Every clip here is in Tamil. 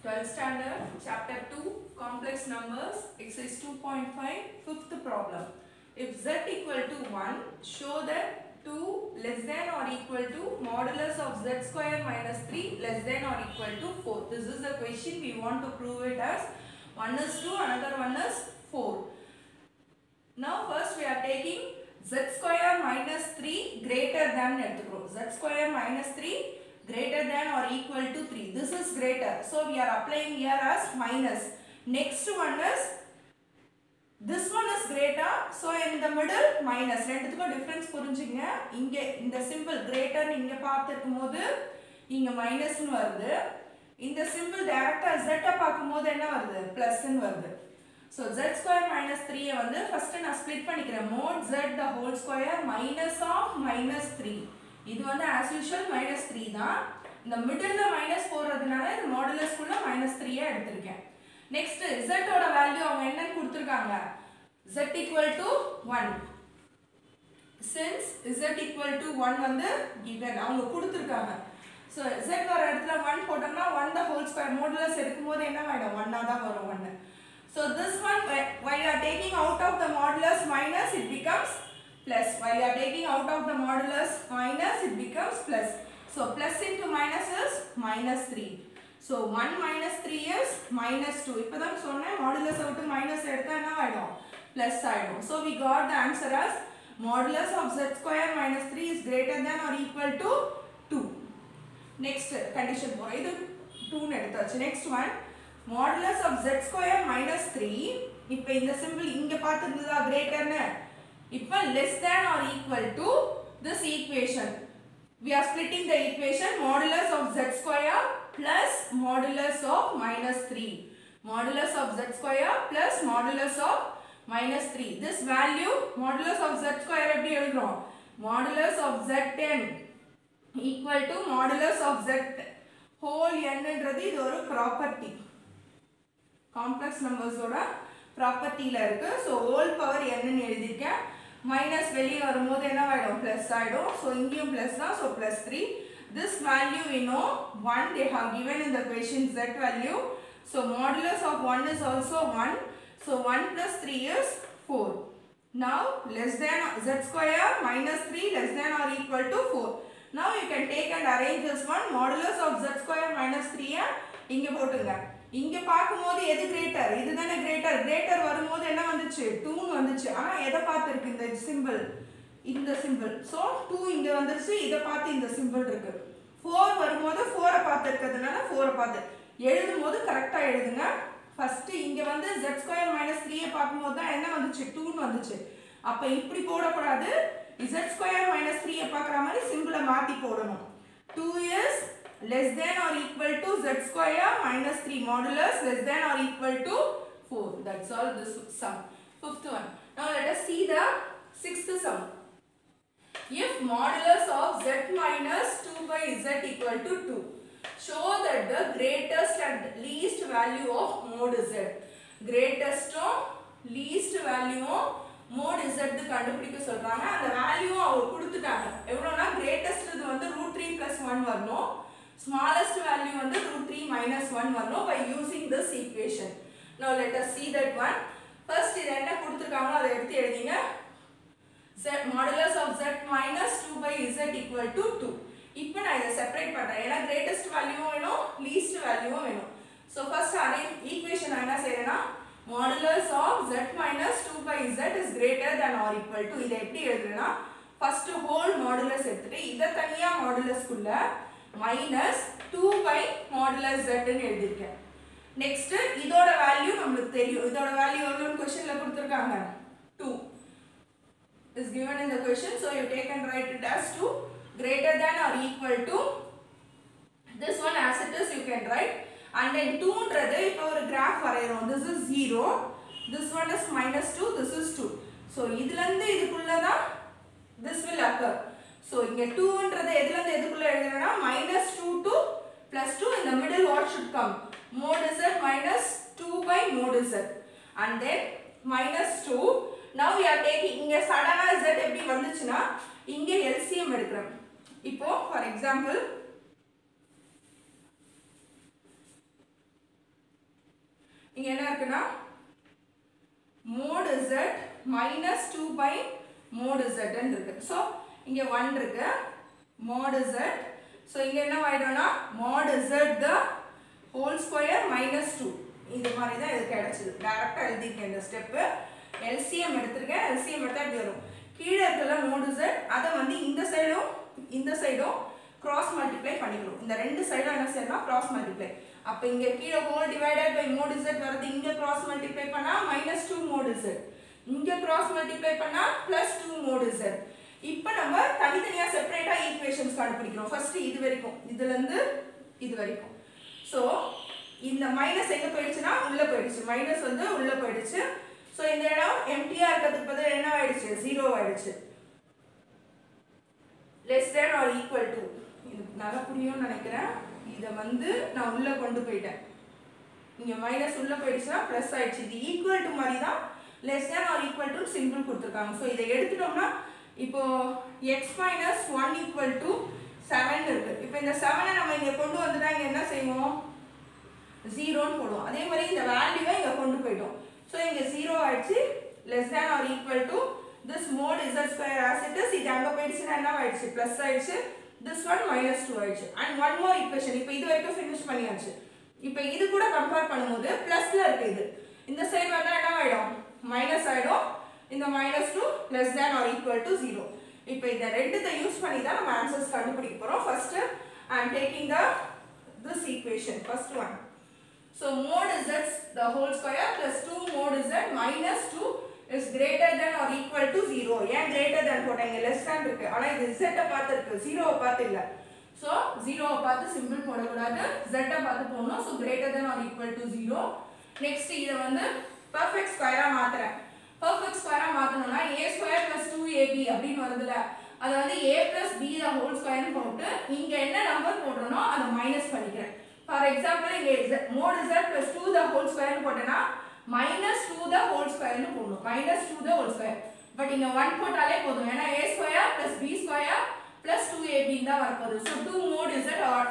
12th standard, chapter 2, complex numbers, exercise 2.5, fifth problem. If z equal to 1, show that 2 less than or equal to modulus of z square minus 3 less than or equal to 4. This is the question we want to prove it as 1 is 2, another one is 4. Now first we are taking z square minus 3 greater than எடுத்துக்கிறோம் z square minus 3 greater than or equal to 3 this is greater so we are applying here as minus next one is this one is greater so in the middle minus ரெண்டுத்துக்கும் difference புரிஞ்சுங்க இங்க இந்த symbol greater இங்க பார்த்திருக்கும் போது இங்க மைனஸ்னு வருது இந்த symbol டைரக்டா z பார்க்கும்போது என்ன வருது பிளஸ்னு வருது ஸோ ஜெட் ஸ்கொயர் மைனஸ் த்ரீயை வந்து ஃபஸ்ட்டு நான் ஸ்ப்ளிட் பண்ணிக்கிறேன் mod z the whole square minus of minus three இது வந்து ஆஸ் யூஷுவல் மைனஸ் த்ரீ தான் இந்த மிடில் மைனஸ் போடுறதுனால இந்த மாடுலஸ்குள்ள மைனஸ் த்ரீயை எடுத்திருக்கேன் நெக்ஸ்ட் ஜெட்டோட வேல்யூ அவங்க என்னன்னு கொடுத்துருக்காங்க z equal to one since z equal to 1 வந்து given அவங்க கொடுத்துருக்காங்க ஸோ z வர இடத்துல 1 போட்டோம்னா 1 the whole square modulus எடுக்கும்போது என்ன ஆகிடும் 1 தான் வரும் 1 So this one while you are taking out of the modulus minus it becomes plus. While you are taking out of the modulus minus it becomes plus. So plus into minus is minus 3. So 1 minus 3 is minus 2. இப்போ தான் சொன்னேன் modulus விட்டு minus எடுத்தா என்ன ஆயிடும் plus ஆயிடும். So we got the answer as modulus of z square minus 3 is greater than or equal to 2. Next condition போறோம் இது 2 எடுத்தாச்சு next one modulus of z square minus 3 இப்போ இந்த symbol இங்க பார்த்திருந்ததா greaterனு இப்போ less than or equal to this equation we are splitting the equation modulus of z square plus modulus of minus 3 modulus of z square plus modulus of minus 3 this value modulus of z square எப்படி எழுதுறோம் modulus of zn equal to modulus of z whole n ன்றது இது ஒரு ப்ராப்பர்ட்டி காம்ப்ளெக்ஸ் நம்பர்ஸோட ப்ராப்பர்ட்டியில் இருக்குது ஸோ ஹோல் பவர் என்னன்னு எழுதியிருக்கேன் மைனஸ் வெளியே வரும்போது என்ன ஆகிடும் ப்ளஸ் ஆகிடும் ஸோ இங்கேயும் ப்ளஸ் தான் so plus three this value we know one they have given in the question z value so modulus of one is also one so one plus three is four Now less than z square minus 3 less than or equal to 4. Now you can take and arrange this one modulus of z square minus 3 இங்க போட்டுங்க இங்க பார்க்கும்போது எது கிரேட்டர் இதுதானே கிரேட்டர் கிரேட்டர் வரும்போது என்ன வந்துச்சு டூன்னு வந்துச்சு ஆனா எதை பார்த்துருக்கு இந்த சிம்பிள் இந்த சிம்பிள் ஸோ டூ இங்க வந்துருச்சு இதை பார்த்து இந்த சிம்பிள் இருக்கு ஃபோர் வரும்போது ஃபோரை பார்த்து இருக்கிறதுனால ஃபோரை பார்த்து எழுதும் போது கரெக்டாக எழுதுங்க ஃபர்ஸ்ட் இங்க வந்து z ஸ்கொயர் மைனஸ் த்ரீயை பார்க்கும்போது தான் என்ன வந்துச்சு டூன்னு வந்துச்சு அப்போ இப்படி போடக்கூடாது z ஸ்கொயர் மைனஸ் த்ரீயை பார்க்குற மாதிரி சிம்பிளை மாற்றி போடணும் two years less than or equal to z square minus 3 modulus less than or equal to 4. That's all this sum. Fifth one. Now let us see the sixth sum. If modulus of z minus 2 by z equal to 2, show that the greatest and least value of mod z. Greatest least value mod z கண்டுபிடிக்க சொல்றாங்க அந்த வேல்யூ அவங்க கொடுத்துட்டாங்க எவ்வளோனா கிரேட்டஸ்ட் இது வந்து ரூட் த்ரீ பிளஸ் ஒன் வரணும் smallest value வந்து root 3 minus 1 வரணும் by using this equation. Now let us see that one. First இது என்ன கொடுத்துருக்காங்களோ அதை எடுத்து எழுதிங்க z modulus of z minus 2 by z equal to 2. இப்போ நான் இதை செப்பரேட் பண்ணுறேன் ஏன்னா கிரேட்டஸ்ட் வேல்யூவும் வேணும் லீஸ்ட் வேல்யூவும் வேணும் ஸோ ஃபர்ஸ்ட் அரே ஈக்குவேஷன் நான் என்ன செய்யறேன்னா modulus of z minus 2 by z is greater than or equal to இதை எப்படி எழுதுறேன்னா ஃபர்ஸ்ட் ஹோல் மாடுலஸ் எடுத்துட்டு இதை தனியாக மாடுலஸ்க்குள்ள மைனஸ் டூ பை மாடுலஸ் ஜெட்னு எழுதியிருக்கேன் நெக்ஸ்ட் இதோட வேல்யூ நம்மளுக்கு தெரியும் இதோட வேல்யூ எவ்வளோன்னு கொஸ்டினில் கொடுத்துருக்காங்க two is given in the question so you take and write it as 2 greater than or equal to this one as it is you can write and then 2ன்றது இப்போ ஒரு கிராஃப் வரைகிறோம் this is 0 this one is minus 2 this is 2 so இதுலேருந்து இதுக்குள்ள தான் this will occur ஸோ இங்கே டூன்றது எதுலேருந்து எதுக்குள்ளே எழுதுறேன்னா minus two to plus two இந்த middle what should come mod Z minus two by mod Z and then minus two now you are taking இங்கே சடனாக இசட் எப்படி வந்துச்சுன்னா இங்கே எல்சிஎம் எடுக்கிறேன் இப்போ ஃபார் எக்ஸாம்பிள் இங்கே என்ன இருக்குன்னா mod Z minus two by mod இசட்னு இருக்கு ஸோ இங்கே ஒன் இருக்கு மோட் இசட் ஸோ இங்கே என்ன ஆகிடும்னா mod Z the whole square minus two இது மாதிரி தான் இது கிடச்சிது டேரெக்டாக எழுதிருக்கேன் இந்த ஸ்டெப்பு எல்சிஎம் எடுத்திருக்கேன் எல்சிஎம் எடுத்தால் இப்படி வரும் கீழே இருக்கல மோடு செட் அதை வந்து இந்த சைடும் இந்த சைடும் கிராஸ் மல்டிப்ளை பண்ணிக்கணும் இந்த ரெண்டு சைடும் என்ன செய்யணும் கிராஸ் மல்டிப்ளை அப்போ இங்கே கீழே whole divided by mod Z வருது இங்கே கிராஸ் மல்டிப்ளை பண்ணால் மைனஸ் டூ மோடு செட் இங்கே கிராஸ் மல்டிப்ளை பண்ணால் ப்ளஸ் டூ மோடு செட் இப்போ நம்ம தனித்தனியாக செப்பரேட்டாக ஈக்குவேஷன்ஸ் கண்டுபிடிக்கிறோம் ஃபர்ஸ்ட் இது வரைக்கும் இதுலேருந்து இது வரைக்கும் ஸோ இந்த மைனஸ் எங்கே போயிடுச்சுன்னா உள்ளே போயிடுச்சு மைனஸ் வந்து உள்ளே போயிடுச்சு ஸோ இந்த இடம் எம்டியாக இருக்கிறதுக்கு பதில் என்ன ஆயிடுச்சு ஜீரோ ஆயிடுச்சு less than or equal to இது நல்லா புரியும்னு நினைக்கிறேன் இதை வந்து நான் உள்ளே கொண்டு போயிட்டேன் இங்கே மைனஸ் உள்ளே போயிடுச்சுன்னா ப்ளஸ் ஆயிடுச்சு இது ஈக்குவல் டு மாதிரி தான் less than or equal to simple கொடுத்துருக்காங்க ஸோ இதை எடுத்துட்டோம்னா இப்போ X minus one equal to seven இருக்கு இப்போ இந்த செவனை நம்ம இங்கே கொண்டு வந்துட்டா இங்கே என்ன செய்வோம் ஜீரோன்னு போடுவோம் அதே மாதிரி இந்த வேல்யூவை இங்கே கொண்டு போயிட்டோம் ஸோ இங்கே ஜீரோ ஆயிடுச்சு less than or equal to this mod Z square as it is இது அங்கே போயிடுச்சுன்னா என்ன ஆயிடுச்சு ப்ளஸ் ஆயிடுச்சு திஸ் ஒன் மைனஸ் டூ ஆயிடுச்சு அண்ட் ஒன் மோர் ஈக்குவேஷன் இப்போ இது வரைக்கும் ஃபினிஷ் பண்ணியாச்சு இப்போ இது கூட கம்பேர் பண்ணும்போது ப்ளஸில் இருக்கு இது இந்த சைடு வந்தால் என்ன ஆகிடும் மைனஸ் ஆகிடும் இந்த minus two less than or equal to zero இப்போ இந்த ரெண்டுத்தை யூஸ் பண்ணி தான் நம்ம ஆன்சர்ஸ் கண்டுபிடிக்க போகிறோம் first I am taking the this equation first one so mod z the whole square plus 2 mod z minus 2 is greater than or equal to 0 ஏன் greater than போட்டாங்க less than இருக்கு ஆனா இது z பார்த்து இருக்கு 0 பார்த்து இல்ல so 0 பார்த்து சிம்பிள் போடக்கூடாது z பார்த்து போடணும் so greater than or equal to 0 next இதை வந்து perfect square ah மாத்துறேன் perfect square ah மாத்தணும்னா a square plus 2ab அப்படின்னு வருதுல அதை வந்து a plus b the whole square போட்டு இங்க என்ன நம்பர் போடுறனோ அதை மைனஸ் பண்ணிக்கிறேன் ஃபார் எக்ஸாம்பிள் இங்க z mod z plus 2 the whole square போட்டேன்னா மைனஸ் டூ த ஹோல் ஸ்கொயர்னு போடணும் minus two the whole square but இங்க ஒன் போட்டாலே போதும் ஏன்னா A square plus B square plus two ஏபின்னு தான் வரப்போகுது so two mod is that or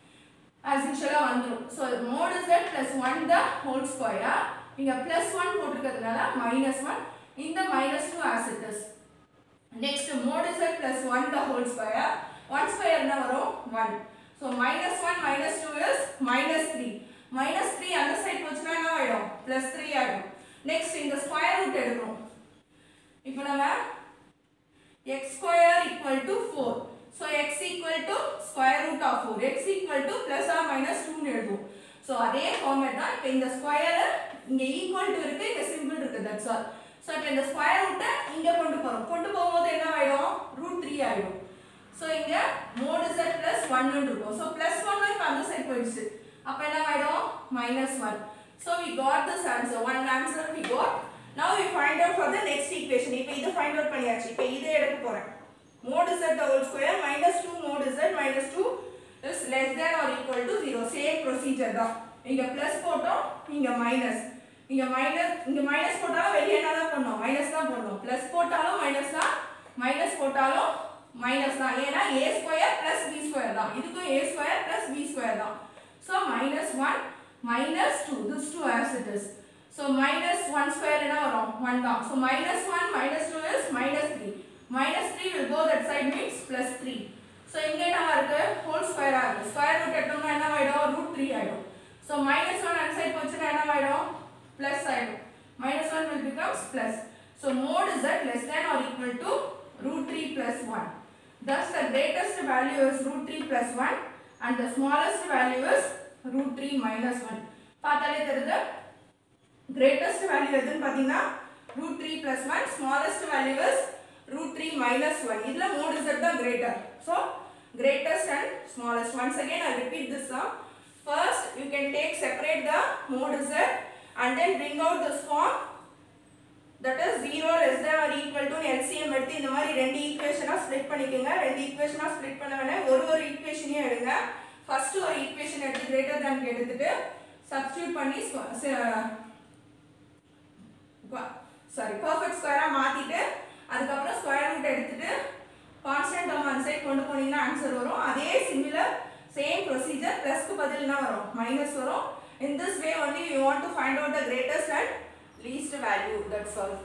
as யூஷுவலாக வந்துடும் so mod is that plus one the whole square இங்கே பிளஸ் ஒன் போட்டிருக்கிறதுனால மைனஸ் ஒன் இந்த minus two as it is next mod is that plus one the whole square one square என்ன வரும் one so minus one minus two is minus three minus three அந்த சைட் போச்சுன்னா என்ன ஆகிடும் ப்ளஸ் த்ரீ ஆகிடும் நெக்ஸ்ட் இந்த ஸ்கொயர் ரூட் எடுக்கிறோம் இப்போ நம்ம X square equal to four so X equal to square root of four X equal to plus or minus டூன்னு எழுதுவோம் ஸோ அதே ஃபார்மேட் தான் இப்போ இந்த ஸ்கொயர் இங்கே ஈக்குவல் டு இருக்கு இங்கே சிம்பிள் இருக்கு தட்ஸ் ஆல் ஸோ இப்போ இந்த ஸ்கொயர் ரூட்டை இங்கே கொண்டு போகிறோம் கொண்டு போகும்போது என்ன ஆகிடும் ரூட் த்ரீ ஆகிடும் ஸோ இங்கே மோட் இசட் ப்ளஸ் ஒன்னு இருக்கும் ஸோ ப்ளஸ் ஒன்னு இப்போ அந்த சைட் போயிடுச்சு அப்போ என்ன ஆகிடும் minus one so we got this answer one answer we got now we find out for the next equation இப்போ இது ஃபைண்ட் அவுட் பண்ணியாச்சு இப்போ இதை எடுக்க போகிறேன் mod Z the whole square minus two mod Z minus two is less than or equal to zero same procedure தான் இங்கே ப்ளஸ் போட்டோம் இங்கே மைனஸ் இங்கே மைனஸ் இங்கே மைனஸ் போட்டாலும் வெளியே என்ன தான் பண்ணணும் மைனஸ் தான் பண்ணணும் ப்ளஸ் போட்டாலும் மைனஸ் தான் மைனஸ் போட்டாலும் மைனஸ் தான் ஏன்னா A square plus B square தான் இதுக்கும் A square plus B square தான் so minus one minus two this two as it is so minus one square என்ன வரும் ஒன் தான் so minus one minus two is minus three minus three will go that side means plus three so இங்கே என்ன இருக்கு ஹோல் ஸ்கொயராக இருக்கு ஸ்கொயர் ரூட் எடுத்தோம்னா என்ன ஆகிடும் ரூட் த்ரீ ஆகிடும் ஸோ மைனஸ் ஒன் அந்த சைட் போச்சுன்னா என்ன ஆகிடும் ப்ளஸ் ஆகிடும் minus one will becomes plus so mod is at less than or equal to root 3 plus 1. Thus the greatest value is root 3 plus 1 and the smallest value is root 3 minus 1. பார்த்தாலே தெரியுது greatest value எதுன்னு பார்த்தீங்கன்னா root 3 plus 1 smallest value is root 3 minus 1 இதுல mode z தான் greater so greatest and smallest once again I repeat this sum first you can take separate the mode z and then bring out this form that is 0 less than or equal to LCM எடுத்து இந்த மாதிரி ரெண்டு ஈக்குவேஷனா ஸ்ப்ளிட் பண்ணிக்கோங்க ரெண்டு ஈக்குவேஷனா ஸ்ப்ளிட் பண்ண வேணாம் ஒரு ஒரு ஈக்குவேஷனையும் எடுங்க ஃபர்ஸ்ட் ஒரு ஈக்குவேஷன் எடுத்து கிரேட்டர் than எடுத்துட்டு சப்ஸ்டியூட் பண்ணி சாரி பர்ஃபெக்ட் ஸ்கொயரா மாத்திட்டு அதுக்கப்புறம் ஸ்கொயர் ரூட் எடுத்துட்டு கான்ஸ்டன்ட் டேர்ம் அந்த சைட் கொண்டு போனீங்கன்னா ஆன்சர் வரும் அதே சிமிலர் சேம் ப்ரொசீஜர் ப்ளஸ்க்கு பதில் என்ன வரும் மைனஸ் வரும் in this way only you want to find out the greatest and least value. That's all.